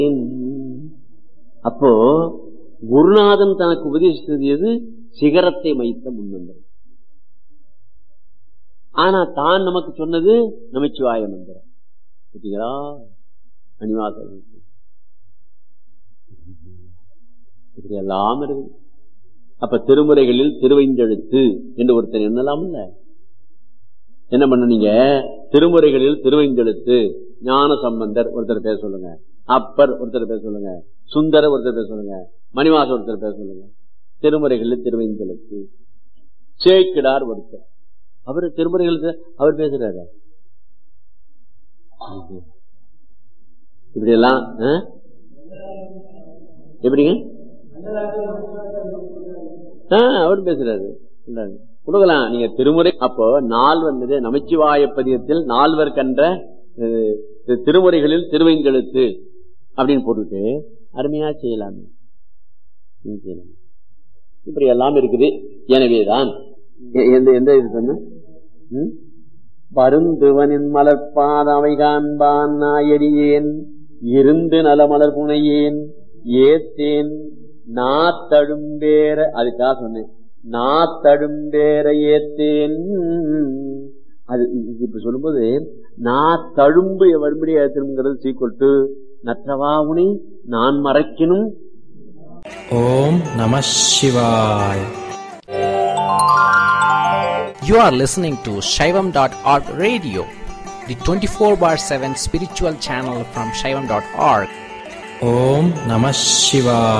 அப்போ குருநாதன் தனக்கு உபதேசித்தது எது சிகரத்தை வைத்த முன்மந்திரம் ஆனா தான் நமக்கு சொன்னது நமச்சிவாய மந்திரம் பார்த்தீங்களா அனிவாசம் இப்படி எல்லாம் இருக்குது அப்ப திருமுறைகளில் திருவைந்தெழுத்து என்று ஒருத்தர் என்னலாம் இல்ல என்ன பண்ண நீங்க திருமுறைகளில் திருவைந்தெழுத்து ஞான சம்பந்தர் ஒருத்தர் பேச சொல்லுங்க அப்பர் ஒருத்தர் பேச சொல்லுங்க சுந்தர ஒருத்தர் பேச சொல்லுங்க மணிவாச ஒருத்தர் பேச சொல்லுங்க திருமுறைகளில் திருவைந்தெழுத்து சேக்கிடார் ஒருத்தர் அவர் திருமுறைகளுக்கு அவர் பேசுறாரு இப்படி எல்லாம் எப்படிங்க அவர் பேசுறாரு கொடுக்கலாம் நீங்க திருமுறை அப்போ நாள் வந்தது நமச்சிவாய பதியத்தில் நால்வர் கன்ற திருமுறைகளில் திருவைந்தெழுத்து அப்படின்னு போட்டுட்டு அருமையா செய்யலாமே செய்யலாம் இப்படி எல்லாம் இருக்குது எனவேதான் எந்த எந்த இது சொன்ன பருந்துவனின் மலர்பாதவை காண்பான் நாயடியேன் இருந்து நல மலர் புனையேன் ஏத்தேன் நாத்தழும்பேர அதுக்காக சொன்னேன் நாத்தழும்பேர ஏத்தேன் அது இப்ப சொல்லும்போது நான் தழும்பு வரும்படி ஏத்தணுங்கிறது சீக்கிரம் நற்றவா உனை நான் மறைக்கணும் ஓம் நம சிவாய் You are listening to Shaivam.org radio, the 24 bar 7 spiritual channel from Shaivam.org. Om Namah Shivaya.